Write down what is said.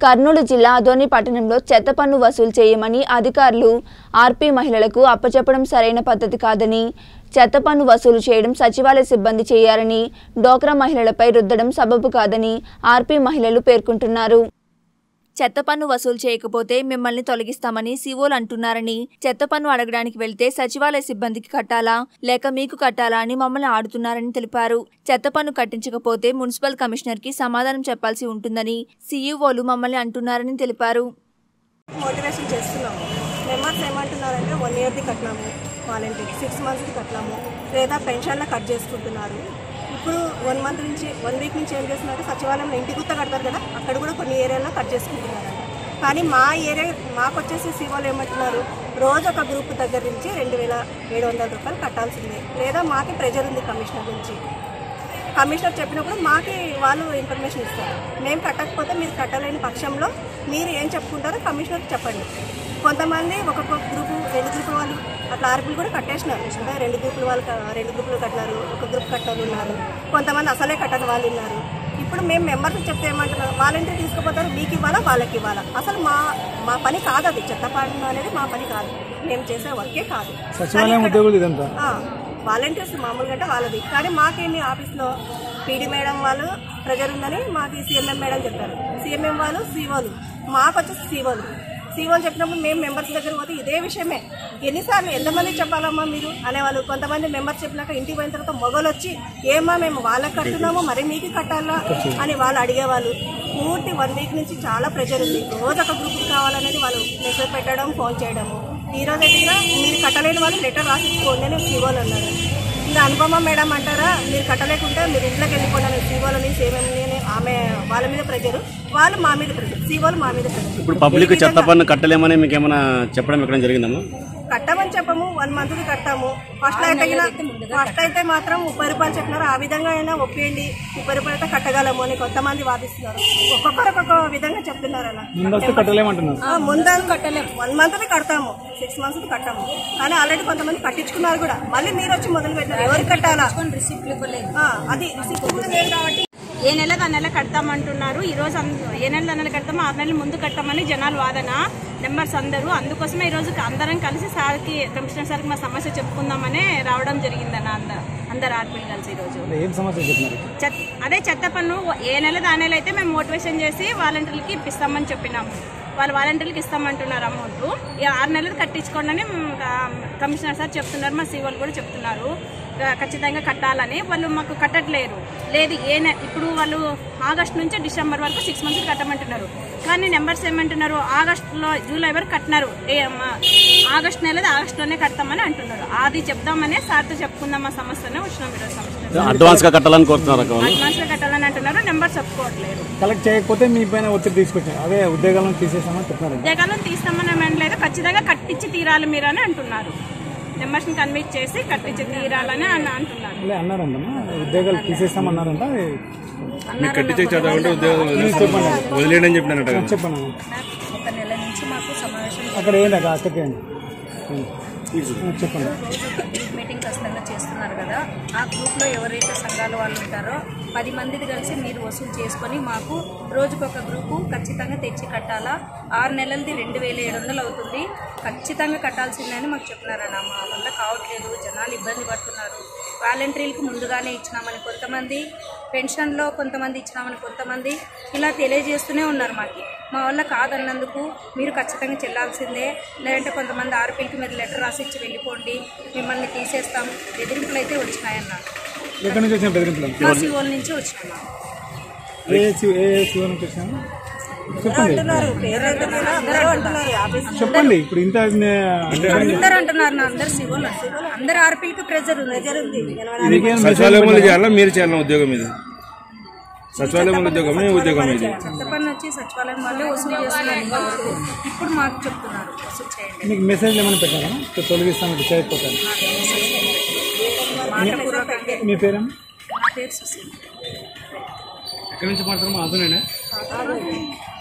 కర్నూలు జిల్లా అదోని పట్టణంలో చెత్త పన్ను వసూలు చేయమని అధికారులు ఆర్పీ మహిళలకు అప్పచెప్పడం సరైన పద్ధతి కాదని చెత్త పన్ను వసూలు చేయడం సచివాలయ సిబ్బంది చేయాలని డోక్రా మహిళలపై రుద్దడం సబబు కాదని ఆర్పీ మహిళలు పేర్కొంటున్నారు చెత్త పన్ను వసూలు చేయకపోతే మిమ్మల్ని తొలగిస్తామని సీఓలు అంటున్నారని చెత్త పన్ను అడగడానికి వెళ్తే సచివాలయ సిబ్బందికి కట్టాలా లేక మీకు కట్టాలా అని మమ్మల్ని ఆడుతున్నారని తెలిపారు చెత్త పన్ను కట్టించకపోతే మున్సిపల్ కమిషనర్ కి సమాధానం చెప్పాల్సి ఉంటుందని సీఈఓలు మమ్మల్ని అంటున్నారని తెలిపారు మోటివేషన్ చేస్తున్నాము మెంబర్స్ ఏమంటున్నారంటే వన్ ఇయర్ది కట్టినాము వాలంటీర్ సిక్స్ మంత్స్ది కట్టినాము లేదా పెన్షన్లో కట్ చేసుకుంటున్నారు ఇప్పుడు వన్ మంత్ నుంచి వన్ వీక్ నుంచి ఏం చేస్తున్నారంటే సచివాలయంలో ఇంటి గుత్త కడతారు కదా అక్కడ కూడా కొన్ని ఏరియాలో కట్ చేసుకుంటున్నారు కానీ మా ఏరియా మాకు వచ్చేసి సివోలు ఏమంటున్నారు రోజు ఒక గ్రూప్ దగ్గర నుంచి రెండు వేల ఏడు వందల రూపాయలు కట్టాల్సిందే లేదా మాకి ప్రెజర్ ఉంది కమిషనర్ నుంచి కమిషనర్ చెప్పినప్పుడు మాకి వాళ్ళు ఇన్ఫర్మేషన్ ఇస్తారు మేము కట్టకపోతే మీరు కట్టలేని పక్షంలో మీరు ఏం చెప్పుకుంటారో కమిషనర్కి చెప్పండి కొంతమంది ఒక్కొక్క గ్రూపు రెండు గ్రూపుల వాళ్ళు అట్లా ఆర్పీలు కూడా కట్టేసినారు అంటే రెండు గ్రూపుల వాళ్ళు క- రెండు గ్రూపులు కట్టినారు ఒక గ్రూప్ కట్టాలి ఉన్నారు కొంతమంది అసలే కట్టని వాళ్ళు ఉన్నారు ఇప్పుడు మేము మెంబర్స్ చెప్తే ఏమంటున్నారు వాలంటీర్ తీసుకుపోతారు మీకు ఇవ్వాలా వాళ్ళకి ఇవ్వాలా అసలు మా మా పని కాదు అది చెత్తపాలన అనేది మా పని కాదు మేము చేసే వర్కే కాదు సచివాలయం ఉద్యోగులు ఇదంతా వాలంటీర్స్ మామూలుగా అంటే వాళ్ళది కానీ మాకేమి ఆఫీస్లో పీడీ మేడం వాళ్ళు ప్రెజర్ ఉందని మాకు సీఎంఎం మేడం చెప్పారు సీఎంఎం వాళ్ళు సీఓలు మాకు వచ్చేసి సీఓలు సీఓలు చెప్పినప్పుడు మేము మెంబర్స్ దగ్గర పోతే ఇదే విషయమే ఎన్నిసార్లు ఎంతమంది చెప్పాలమ్మా మీరు అనేవాళ్ళు కొంతమంది మెంబర్స్ చెప్పినాక ఇంటికి పోయిన తర్వాత మొగలు వచ్చి ఏమా మేము వాళ్ళకి కట్టున్నాము మరి మీకు కట్టాలా అని వాళ్ళు అడిగేవాళ్ళు పూర్తి వన్ వీక్ నుంచి చాలా ప్రెషర్ ఉంది రోజు ఒక గ్రూప్ కావాలనేది వాళ్ళు మెసేజ్ పెట్టడం ఫోన్ చేయడము ఈ రోజు అయితే మీరు కట్టలేని వాళ్ళు లెటర్ రాసిచ్చుకోండి అని సీఓలు అన్నారు ఇంకా అనుపమ మేడం అంటారా మీరు కట్టలేకుంటే మీరు ఇంట్లోకి వెళ్ళిపోండి అని సీఓలని సేమని ఆమె వాళ్ళ మీద ప్రెజర్ వాళ్ళు మా మీద ప్రెజర్ సీఓలు మా మీద ప్రెజర్ ఇప్పుడు పబ్లిక్ చెత్త పన్ను కట్టలేమని మీకు ఏమైనా చెప్పడం ఎక్కడ జరిగిందమ్మా కట్టమని చెప్పము వన్ మంత్ది కట్టాము ఫస్ట్ అయితే ఫస్ట్ అయితే మాత్రం ముప్పై రూపాయలు చెప్పినారు ఆ విధంగా అయినా ఒప్పేయండి ముప్పై రూపాయలు అయితే కట్టగలము అని కొంతమంది వాదిస్తున్నారు ఒక్కొక్కరు ఒక్కొక్క విధంగా చెప్తున్నారు అలా ముందస్తు కట్టలేమంటున్నారు ఆ, ముందని కట్టలేము వన్ మంత్ కడతాము సిక్స్ మంత్స్ కట్టాము కానీ ఆల్రెడీ కొంతమంది కట్టించుకున్నారు కూడా మళ్ళీ మీరు వచ్చి మొదలు పెట్టారు ఎవరికి కట్టాలా ఆ, అది రిసిప్ట్ కూడా లేదు కాబట్టి ఏ నెల ఆ నెల కడతామంటున్నారు ఈ రోజు అంద- ఏ నెల ఆ నెల కడతామో ఆరు నెలల ముందు కట్టమని జనాలు వాదన నెంబర్స్ అందరూ అందుకోసమే ఈ రోజు అందరం కలిసి సార్కి కమిషనర్ సార్కి మా సమస్య చెప్పుకుందామని రావడం జరిగిందన్న అందరు అందరు ఆర్పీలు కలిసి ఈ రోజు ఏం సమస్య చెప్పినారు చెత్త అదే చెత్త పన్ను ఏ నెల ఆ నెల అయితే మేము మోటివేషన్ చేసి వాలంటీర్లకి ఇప్పిస్తామని చెప్పినాము వాళ్ళు వాలంటీర్లకి ఇస్తామంటున్నారు అమౌంట్ ఈ ఆరు నెలలు కట్టించుకోండి అని మ్, క- కమిషనర్ సార్ చెప్తున్నారు మా సీఓలు కూడా చెప్తున్నారు క- ఖచ్చితంగా కట్టాలని వాళ్ళు మాకు కట్టట్లేరు లేదు ఏ నె ఇప్పుడు వాళ్ళు ఆగస్ట్ నుంచి డిసెంబర్ వరకు సిక్స్ మంత్స్ కట్టమంటున్నారు కానీ నెంబర్స్ ఏమంటున్నారు ఆగస్టులో జూలై వరకు కట్టినారు ఏ మా- ఆగస్ట్ నెలది ఆగస్టులోనే కడతామని అంటున్నారు అది చెప్దామనే సార్తో చెప్పుకుందాం మా సమస్యనే వచ్చినాం ఈరోజు సమస్య అడ్వాన్స్ గా కట్టాలని కోరుతున్నారు అక్క వాళ్ళు అడ్వాన్స్ గా కట్టాలని అంటున్నారు నెంబర్స్ ఒప్పుకోవట్లేదు కలెక్ట్ చేయకపోతే మీ పైన ఒత్తిడి తీసుకొచ్చారు అదే ఉద్యోగాలను తీసేసామని చెప్తున్నారు ఉద్యోగాలను తీస్తామని అనలేదు ఖచ్చితంగా కట్టించి తీరాలి మీరు అని అంటున్నారు నెంబర్స్ ని కన్విన్స్ చేసి కట్టించి తీరాలని అని అంటున్నారు లే అన్నారంటమ్మా ఉద్యోగాలు తీసేస్తామన్నారంట అది మీకు కట్టించే చదవంటే ఉద్యోగం వదిలేయడం అని చెప్పినారట కదా. చెప్పండి ఒక నెల నుంచి మాకు సమావేశం అక్కడ ఏంటి అక్క అక్కడికి ఏంటి చెప్పండి గ్రూప్ మీటింగ్ ఖచ్చితంగా చేస్తున్నారు కదా ఆ గ్రూప్లో ఎవరైతే సంఘాల వాళ్ళు ఉంటారో పది మందిది కలిసి మీరు వసూలు చేసుకొని మాకు రోజుకొక గ్రూపు ఖచ్చితంగా తెచ్చి కట్టాలా ఆరు నెలలది రెండు వేల ఏడు వందలు అవుతుంది ఖచ్చితంగా కట్టాల్సిందని మాకు చెప్పినారన్న మా వల్ల కావట్లేదు జనాలు ఇబ్బంది పడుతున్నారు వాలంటీర్లకు ముందుగానే ఇచ్చినామని కొంతమంది పెన్షన్లో కొంతమంది ఇచ్చినామని కొంతమంది ఇలా తెలియజేస్తూనే ఉన్నారు మాకు మా వల్ల కాదన్నందుకు మీరు ఖచ్చితంగా చెల్లాల్సిందే లేదంటే కొంతమంది ఆర్పీలకి మీరు లెటర్ రాసి ఇచ్చి వెళ్ళిపోండి మిమ్మల్ని తీసేస్తాం బెదిరింపులు అయితే వచ్చినాయన్న ఎక్కడి నుంచి వచ్చిన బెదిరింపులు మా సీఓల నుంచి వచ్చినామా ఏ సి- ఏ శివ నుంచి వచ్చాను చెప్పండి పేరు అంటున్నారు అందరూ అంటున్నారు ఆఫీస్ చెప్పండి ఇప్పుడు ఇంత నే- అంటే అందరు అంటున్నారు నా అందరు సీఓలు అంటున్నారు అందరు ఆర్పీలకి ప్రెజర్ ఉంది ప్రెజర్ ఉంది మీకేం సచివాలయంలో చేయాలా మీరు చేయాలా ఉద్యోగం ఇది సచివాలయంలో ఉద్యోగం మీ ఉద్యోగం ఇది చెత్త పన్ను వచ్చి సచివాలయం వాళ్ళే వసూలు చేస్తున్నారు ఇంతవరకు ఇప్పుడు మాకు చెప్తున్నారు వసూలు చేయండి మీకు మెసేజ్ ఏమైనా పెట్టారా తొలగిస్తాను చేయకపోతాను మాటపూర్వకంగా మీ పేరేం నా పేరు సుశీల్ ఎక్కడి నుంచి మాట్లాడమో అతనేనా